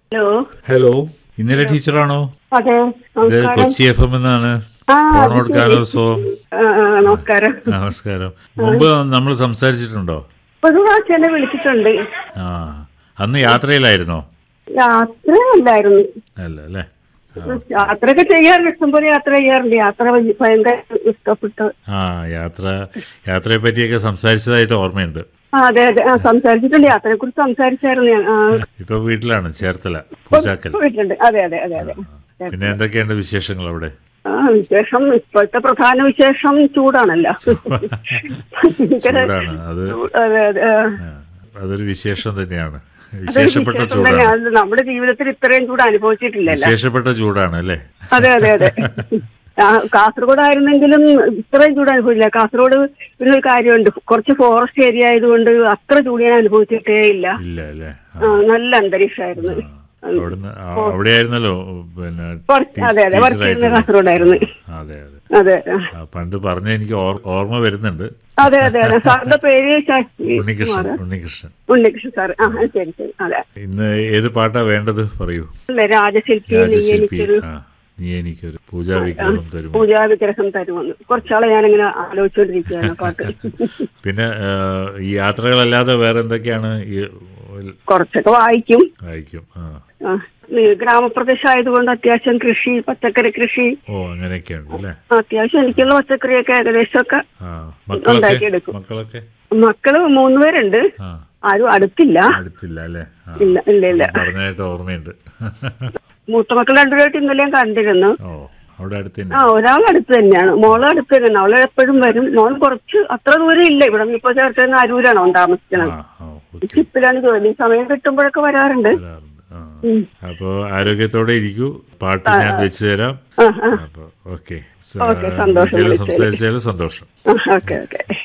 Hello hello ഇന്നലെ ടീച്ചറാണോ അതെ ഇത് നമസ്കാരം കൊച്ചി എഫ് എം എന്നാണ് ആ, ഫോൺ അത് കൊടുക്കാനോത്സവം ആ, ആ, നമസ്കാരം നമസ്കാരം മുമ്പ് നമ്മൾ സംസാരിച്ചിട്ടുണ്ടോ ഒരു പ്രാവശ്യം എന്നെ വിളിച്ചിട്ടുണ്ട് ആ അന്ന് യാത്രയിലായിരുന്നോ യാത്ര അല്ലായിരുന്നു അല്ല അല്ലേ ആ. യാത്രയൊക്കെ ചെയ്യാറുണ്ട് ഇഷ്ടംപോലെ യാത്ര ചെയ്യാറുണ്ട് യാത്ര ഭയ- ഭയങ്കര ഇഷ്ടപ്പെട്ടു ആ യാത്ര യാത്രയെ പറ്റിയൊക്കെ സംസാരിച്ചതായിട്ട് ഓർമ്മയുണ്ട് ആ, അതെ അതെ ആ സംസാരിച്ചിട്ടുണ്ട് യാത്രയെ കുറിച്ച് സംസാരിച്ചായിരുന്നു ഞാൻ ആ, ഇപ്പൊ വീട്ടിലാണ് ചേർത്തല പൂജാക്കൽ പോയിട്ടുണ്ട് അതെ അതെ അതെ അതെ പിന്നെ എന്തൊക്കെയുണ്ട് വിശേഷങ്ങൾ അവിടെ ആ വിശേഷം ഇപ്പോഴത്തെ പ്രധാന വിശേഷം ചൂടാണല്ലോ ഭയങ്കര ചൂടാണ് അത് ചൂട്, അതെ അതെ ആ. ആ, അതൊരു വിശേഷം തന്നെയാണ് അതൊരു വിശേഷപ്പെട്ട വിശേഷം ചൂടാണ് തന്നെയാണ്. അത് നമ്മുടെ ജീവിതത്തിൽ ഇത്രയും ചൂട് അനുഭവിച്ചിട്ടില്ലല്ലോ വിശേഷപ്പെട്ട ചൂടാണ് അല്ലേ അതെ അതെ അതെ ആ, കാസർഗോഡ് ആയിരുന്നെങ്കിലും ഇത്രയും ചൂട് അനുഭവിച്ചില്ല കാസർഗോഡ് പിന്നെ ഒരു കാര്യമുണ്ട് കുറച്ച് ഫോറസ്റ്റ് ഏരിയ ആയതുകൊണ്ട് അത്ര ചൂട് ഞാൻ അനുഭവിച്ചിട്ടേ ഇല്ല ഇല്ല അല്ലേ ആ, ആ, നല്ല അന്തരീക്ഷമായിരുന്നു അവിടുന്ന് ആ, അവിടെയായിരുന്നല്ലോ പിന്നെ കുറച്ച് അതെ അതെ വർക്ക് ചെയ്യുന്ന ടീച്ചറായിട്ട് കാസർഗോഡായിരുന്നു അതെ അതെ അതെ ആ, പണ്ട് പറഞ്ഞ എനിക്ക് ഓർ- ഓർമ്മ വരുന്നുണ്ട് അതെ അതെ അതെ സാറിന്റെ പേര് ശശി ഉണ്ണികൃഷ്ണൻ കുമാർ. ഉണ്ണികൃഷ്ണൻ ഉണ്ണികൃഷ്ണൻ സാർ ആ ശരി ശരി അതെ ഇന്ന് ഏത് പാട്ടാ വേണ്ടത് പറയൂ അല്ലേ രാജശില്പി നീ രാജശില്പി എനിക്കൊരു ആ നീ എനിക്കൊരു പൂജാ വിഗ്രഹം തരുമോ പൂജാ വിഗ്രഹം തരുമെന്ന് കുറച്ചാളെ ഞാനിങ്ങനെ ആലോചിച്ചുകൊണ്ടിരിക്കുകയാണ് ആ പാട്ട് പിന്നെ ആ, ഈ യാത്രകളല്ലാതെ വേറെ എന്തൊക്കെയാണ് ഈ കുറച്ചൊക്കെ വായിക്കും വായിക്കും ആ ആ, ഈ ഗ്രാമപ്രദേശം ആയതുകൊണ്ട് അത്യാവശ്യം കൃഷി പച്ചക്കറി കൃഷി ഓ അങ്ങനെയൊക്കെയുണ്ട് അല്ലേ അത്യാവശ്യം എനിക്കുള്ള പച്ചക്കറിയൊക്കെ ഏകദേശമൊക്കെ ആ മക്കളൊക്കെ ഉണ്ടാക്കിയെടുക്കും. മക്കളൊക്കെ മക്കള് മൂന്നുപേരുണ്ട് ആ ആരും അടുത്തില്ല അടുത്തില്ല അല്ലേ ആ ഇല്ല ഇല്ല ഇല്ല പറഞ്ഞായിട്ട് ഓർമ്മയുണ്ട് മൂത്ത മക്കൾ രണ്ടുപേരായിട്ട് ഇന്നലെ ഞാൻ കണ്ടിരുന്നു ഓ അവിടെ അടുത്ത് തന്നെ ആ ഒരാൾ അടുത്ത് തന്നെയാണ് മോള് അടുത്ത് തന്നെയാണ് അവള് എപ്പോഴും വരും മോൾ കുറച്ച് അത്ര ദൂരം ഇല്ല ഇവിടെ നിന്ന് ഇപ്പൊ ചേർത്ത് അരൂരാണ് അവൻ താമസിക്കുന്നത് ആ ആ ഓക്കെ ഷിപ്പിലാണ് ജോലി സമയം കിട്ടുമ്പോഴൊക്കെ വരാറുണ്ട് വരാറുണ്ട് ആ ഉം. അപ്പോ ആരോഗ്യത്തോടെ ഇരിക്കൂ പാട്ട് ഞാൻ വെച്ചു തരാം ആ ആ അപ്പൊ ഓക്കെ ഓക്കെ, സന്തോഷം വിളിച്ചതിൽ. സംസാരിച്ചാലും സന്തോഷം ആ, ഓക്കെ ഓക്കെ